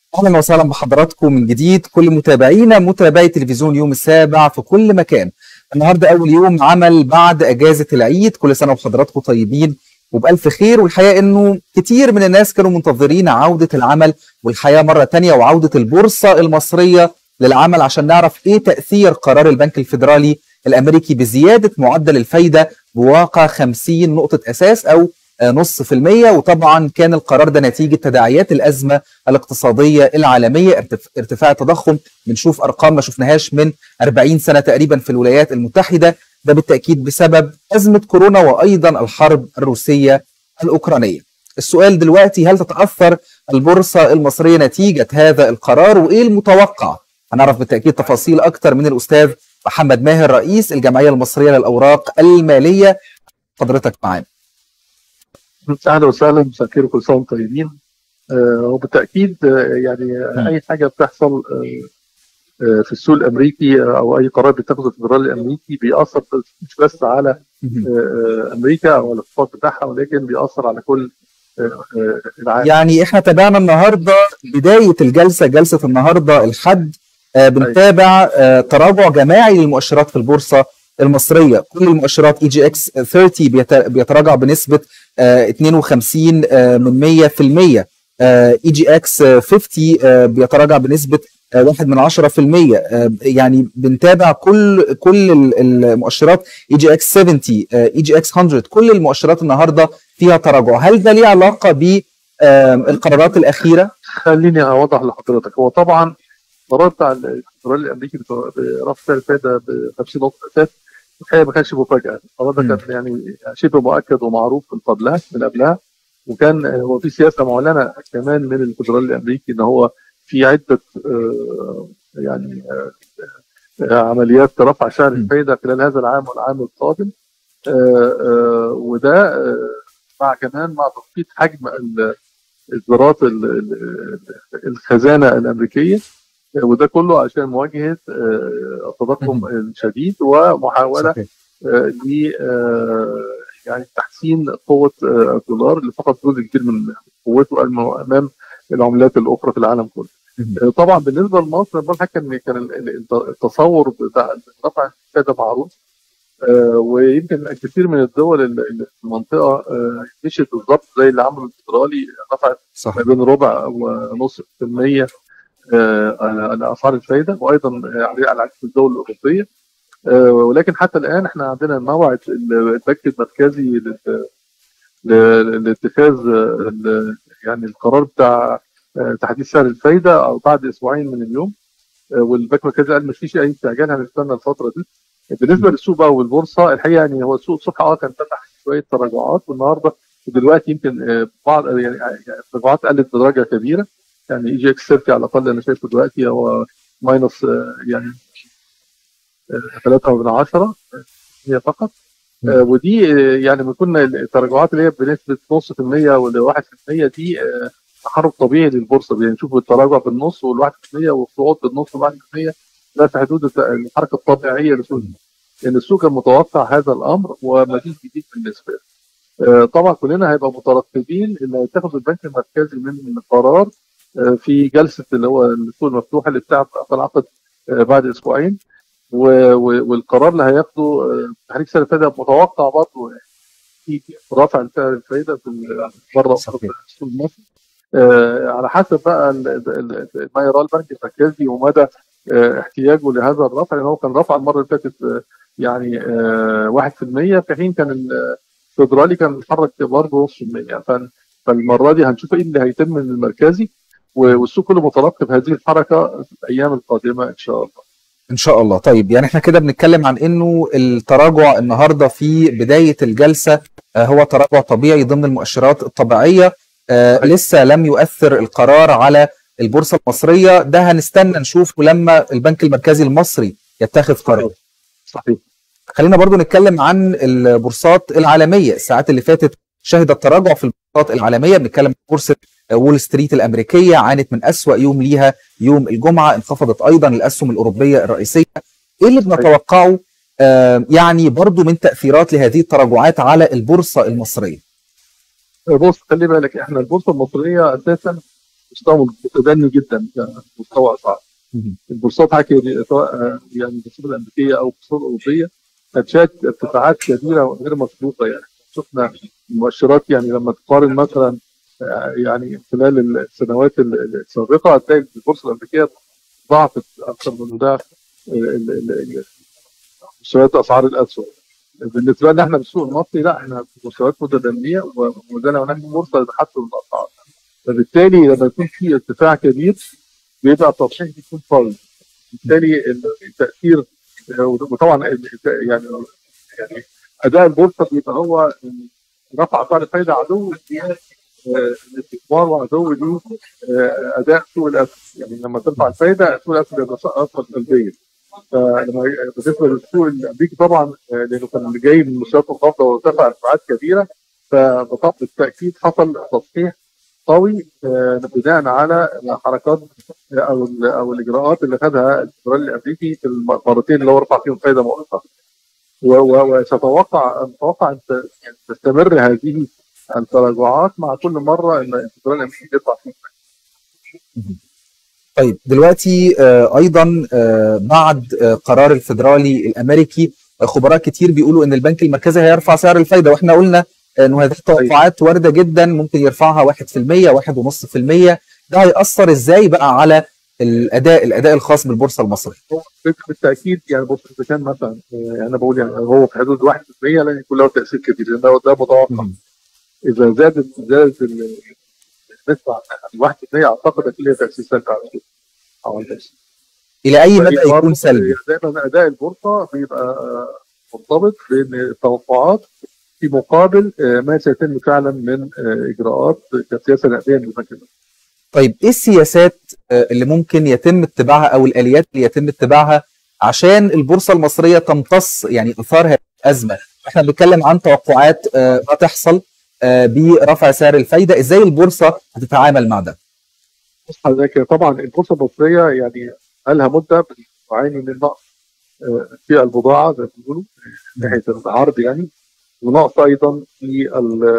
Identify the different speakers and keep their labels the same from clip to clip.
Speaker 1: اهلا وسهلا بحضراتكم من جديد كل متابعينا متابعي تلفزيون يوم السابع في كل مكان النهارده اول يوم عمل بعد اجازه العيد كل سنه وحضراتكم طيبين وبألف خير والحقيقه انه كتير من الناس كانوا منتظرين عوده العمل والحياه مره تانية وعوده البورصه المصريه للعمل عشان نعرف ايه تاثير قرار البنك الفيدرالي الامريكي بزياده معدل الفايده بواقع 50 نقطه اساس او نص في المية وطبعا كان القرار ده نتيجة تداعيات الأزمة الاقتصادية العالمية ارتفاع التضخم بنشوف أرقام ما شفناهاش من 40 سنة تقريبا في الولايات المتحدة ده بالتأكيد بسبب أزمة كورونا وأيضا الحرب الروسية الأوكرانية السؤال دلوقتي هل تتأثر البورصة المصرية نتيجة هذا القرار وإيه المتوقع هنعرف بالتأكيد تفاصيل أكتر من الأستاذ محمد ماهر رئيس الجمعية المصرية للأوراق المالية حضرتك معانا
Speaker 2: اهلا وسهلا مساء الخير وكل سنه وانتم طيبين آه وبالتاكيد آه يعني م. اي حاجه بتحصل آه في السوق الامريكي او اي قرار بيتخذه الفدرالي الامريكي بيأثر مش بس على امريكا او الاقتصاد بتاعها ولكن بيأثر على كل
Speaker 1: العالم يعني احنا تابعنا النهارده بدايه الجلسه جلسه النهارده الحد بنتابع تراجع جماعي للمؤشرات في البورصه المصريه كل المؤشرات اي جي اكس 30 بيتراجع بنسبه 52 من 100% اي جي اكس 50 بيتراجع بنسبه 1 من 10% يعني بنتابع كل كل المؤشرات اي جي اكس 70 اي جي اكس 100 كل المؤشرات النهارده فيها تراجع هل ده ليه علاقه بالقرارات الاخيره
Speaker 2: خليني اوضح لحضرتك هو طبعا القرار بتاع الفدرالي الامريكي برفع سعر الفائده ب 50 نقطه اساس الحقيقه ما كانش مفاجاه القرار ده كان يعني شبه مؤكد ومعروف من قبلها من قبلها وكان هو في سياسه معلنه كمان من الفدرالي الامريكي ان هو في عده يعني عمليات رفع سعر الفائده خلال هذا العام والعام القادم وده مع كمان مع تخفيض حجم اصدارات الخزانه الامريكيه وده كله عشان مواجهه التضخم الشديد ومحاوله ل يعني تحسين قوه الدولار اللي فقد جزء كبير من قوته امام العملات الاخرى في العالم كله. طبعا بالنسبه لمصر كان كان التصور بتاع رفع الفائده معروف ويمكن كثير من الدول اللي في المنطقه مشيت بالظبط زي اللي عمله الفدرالي رفعت ما بين ربع ونص في المية على اسعار الفائده وايضا على عكس الدول الاوروبيه ولكن حتى الان احنا عندنا موعد البنك المركزي لاتخاذ يعني القرار بتاع تحديد سعر الفائده او بعد اسبوعين من اليوم والبنك المركزي قال مفيش اي استعجال هنستنى الفتره دي بالنسبه للسوق بقى والبورصه الحقيقه يعني هو السوق الصبح اه كان فتح شويه تراجعات والنهارده ودلوقتي يمكن بعض يعني التراجعات قلت بدرجه كبيره يعني اي جي اكس 30 على الاقل انا شايفه دلوقتي هو ماينس يعني 3 من 10 هي فقط آه ودي يعني ما كنا التراجعات اللي هي بنسبه نص في المية ولا 1% دي آه تحرك طبيعي للبورصه يعني نشوف التراجع بالنص وال 1% والصعود بالنص وال 1% ده في حدود الحركه الطبيعيه للسوق لان السوق كان متوقع هذا الامر وما فيش جديد بالنسبه له. آه طبعا كلنا هيبقى مترقبين اللي هيتخذ البنك المركزي من قرار في جلسه اللي هو السوق المفتوحه اللي بتنعقد بعد اسبوعين والقرار اللي هياخده تحريك سعر الفائده متوقع برضه في رفع سعر الفائده في بره السوق المصري على حسب بقى ما يراه البنك المركزي ومدى احتياجه لهذا الرفع لان هو كان رفع المره اللي فاتت يعني 1% في حين كان الفدرالي كان اتحرك برضه نص في المية فالمره دي هنشوف ايه اللي هيتم من المركزي والسوق كله مترقب هذه الحركه في الايام القادمه ان شاء الله.
Speaker 1: ان شاء الله طيب يعني احنا كده بنتكلم عن انه التراجع النهارده في بدايه الجلسه هو تراجع طبيعي ضمن المؤشرات الطبيعيه آه لسه لم يؤثر القرار على البورصه المصريه ده هنستنى نشوفه لما البنك المركزي المصري يتخذ قرار.
Speaker 2: صحيح.
Speaker 1: خلينا برضو نتكلم عن البورصات العالميه الساعات اللي فاتت شهدت تراجع في البورصات العالميه بنتكلم عن بورصه وول ستريت الامريكيه عانت من اسوا يوم ليها يوم الجمعه انخفضت ايضا الاسهم الاوروبيه الرئيسيه ايه اللي بنتوقعه آه يعني برضو من تاثيرات لهذه التراجعات على البورصه المصريه
Speaker 2: بص خلي بالك احنا البورصه المصريه اساسا مستوى متدني جدا كمستوى اسعار البورصات حكي سواء يعني البورصات الامريكيه او البورصات الاوروبيه هتشهد ارتفاعات كبيره غير مسبوقه يعني شفنا المؤشرات يعني لما تقارن مثلا يعني خلال السنوات السابقه هتلاقي البورصه الامريكيه ضعفت اكثر من ضعف مستويات اسعار الاسهم بالنسبه لنا احنا بالسوق المصري لا احنا في مستويات متدنيه وما زال هناك فرصه لتحسن الاسعار فبالتالي لما يكون في ارتفاع كبير بيبقى التضخيم بيكون قوي بالتالي التاثير وطبعا يعني يعني اداء البورصه بيبقى هو رفع اسعار الفائده عدو الاستثمار وعدو ليه اداء سوق الاسهم يعني لما ترفع الفائده سوق الاسهم بيبقى اكثر سلبيا فلما بالنسبه للسوق الامريكي طبعا لانه كان جاي من مستويات منخفضه وارتفع ارتفاعات كبيره فبالتاكيد حصل تصحيح قوي بناء على حركات او او الاجراءات اللي خدها الفدرالي الامريكي في المرتين اللي هو رفع فيهم فائده مؤقته وسأتوقع أتوقع أن تستمر هذه التراجعات مع كل مرة أن الفدرالي الأمريكي يطلع فيه
Speaker 1: طيب دلوقتي ايضا بعد قرار الفدرالي الامريكي خبراء كتير بيقولوا ان البنك المركزي هيرفع سعر الفايده واحنا قلنا انه هذه التوقعات وارده جدا ممكن يرفعها 1% 1.5% ده هيأثر ازاي بقى على الاداء الاداء الخاص بالبورصه المصريه؟
Speaker 2: هو بالتاكيد يعني بص اذا كان مثلا يعني انا بقول يعني هو في حدود 1% لن يكون له تاثير كبير لان ده متوقع اذا زادت زادت النسبه عن 1% اعتقد هيكون لها تاثير سلبي على السوق او على
Speaker 1: الى اي مدى يكون سلبي؟
Speaker 2: دايما اداء البورصه بيبقى مرتبط بان التوقعات في مقابل ما سيتم فعلا من اجراءات كسياسه نقديه من البنك
Speaker 1: طيب ايه السياسات اللي ممكن يتم اتباعها او الاليات اللي يتم اتباعها عشان البورصه المصريه تمتص يعني اثار هذه الازمه احنا بنتكلم عن توقعات هتحصل برفع سعر الفايده ازاي البورصه هتتعامل مع ده
Speaker 2: بص حضرتك طبعا البورصه المصريه يعني لها مده بتعاني من نقص في البضاعه زي ما بيقولوا ناحيه العرض يعني ونقص ايضا في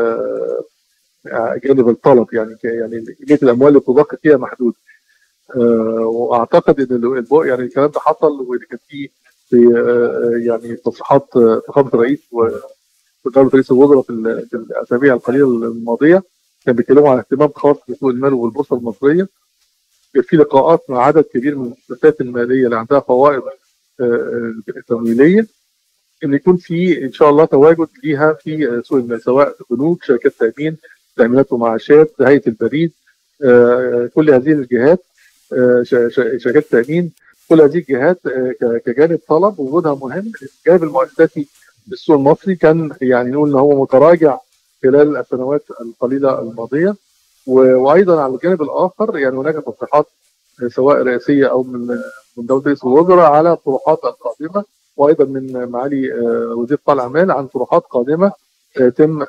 Speaker 2: جانب الطلب يعني يعني كميه الاموال اللي بتضخ فيها محدوده أه واعتقد ان يعني الكلام ده حصل وكان في في أه يعني تصريحات فخامه الرئيس ودوله رئيس الوزراء في, في الاسابيع القليله الماضيه كان بيتكلموا عن اهتمام خاص بسوق المال والبورصه المصريه في لقاءات مع عدد كبير من المؤسسات الماليه اللي عندها فوائد أه تمويليه ان يكون في ان شاء الله تواجد ليها في سوق المال سواء بنوك شركات تامين تامينات ومعاشات هيئه البريد آه كل هذه الجهات آه شركات التامين كل هذه الجهات آه كجانب طلب وجودها مهم الجانب المؤسسي للسوق المصري كان يعني نقول ان هو متراجع خلال السنوات القليله الماضيه وايضا على الجانب الاخر يعني هناك تصريحات سواء رئاسيه او من من دوله رئيس الوزراء على طروحات القادمه وايضا من معالي وزير قطاع الاعمال عن طروحات قادمه يتم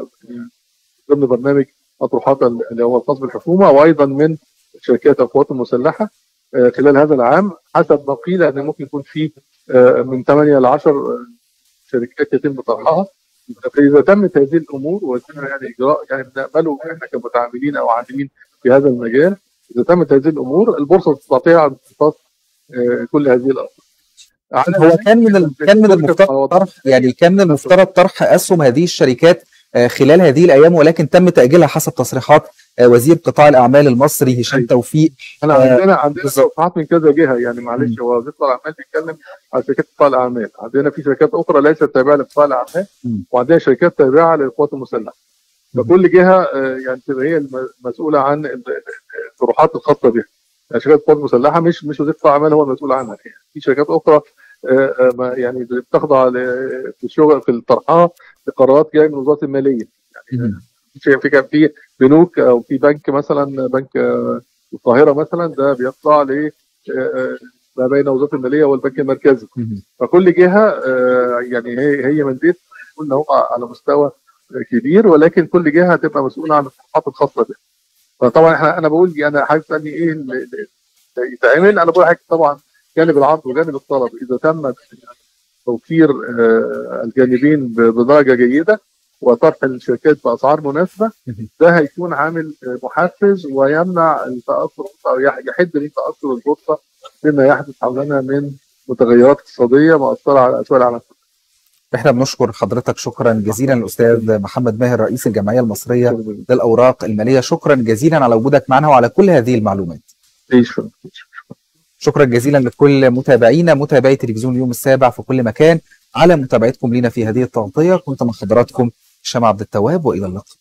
Speaker 2: ضمن برنامج اطروحات اللي هو الخاص بالحكومه وايضا من شركات القوات المسلحه خلال هذا العام حسب ما قيل ان ممكن يكون في من 8 ل 10 شركات يتم طرحها فاذا تمت هذه الامور وتم يعني اجراء يعني بنامله احنا كمتعاملين او عاملين في هذا المجال اذا تمت هذه الامور البورصه تستطيع ان تمتص كل هذه الاسعار
Speaker 1: هو كان من ال... كان من المفترض طرح يعني كان من المفترض طرح اسهم هذه الشركات خلال هذه الايام ولكن تم تاجيلها حسب تصريحات وزير قطاع الاعمال المصري هشام توفيق
Speaker 2: انا عندنا عندنا تصريحات من كذا جهه يعني معلش هو وزير قطاع الاعمال بيتكلم على شركات قطاع الاعمال عندنا في شركات اخرى ليست تابعه لقطاع الاعمال وعندنا شركات تابعه للقوات المسلحه فكل جهه يعني تبقى هي المسؤوله عن الطروحات الخاصه بها يعني شركات القوات المسلحه مش مش وزير قطاع الاعمال هو المسؤول عنها يعني في شركات اخرى يعني بتخضع في الشغل في الطرحها لقرارات جايه من وزاره الماليه يعني في كان في بنوك او في بنك مثلا بنك القاهره مثلا ده بيخضع ل ما بين وزاره الماليه والبنك المركزي فكل جهه يعني هي هي منديت قلنا هو على مستوى كبير ولكن كل جهه هتبقى مسؤوله عن الصفحات الخاصه بها فطبعا احنا انا بقول انا حضرتك تسالني ايه اللي يتعمل انا بقول حضرتك طبعا جانب العرض وجانب الطلب اذا تم توفير الجانبين بدرجه جيده وطرح الشركات باسعار مناسبه ده هيكون عامل محفز ويمنع التاثر او يحد من تاثر البورصه بما يحدث حولنا من متغيرات اقتصاديه مؤثره على اسواق العالم
Speaker 1: احنا بنشكر حضرتك شكرا جزيلا الاستاذ محمد ماهر رئيس الجمعيه المصريه للاوراق الماليه شكرا جزيلا على وجودك معنا وعلى كل هذه المعلومات شكرا جزيلا لكل متابعينا متابعي تلفزيون اليوم السابع في كل مكان على متابعتكم لنا في هذه التغطيه كنت مع حضراتكم هشام عبد التواب والى اللقاء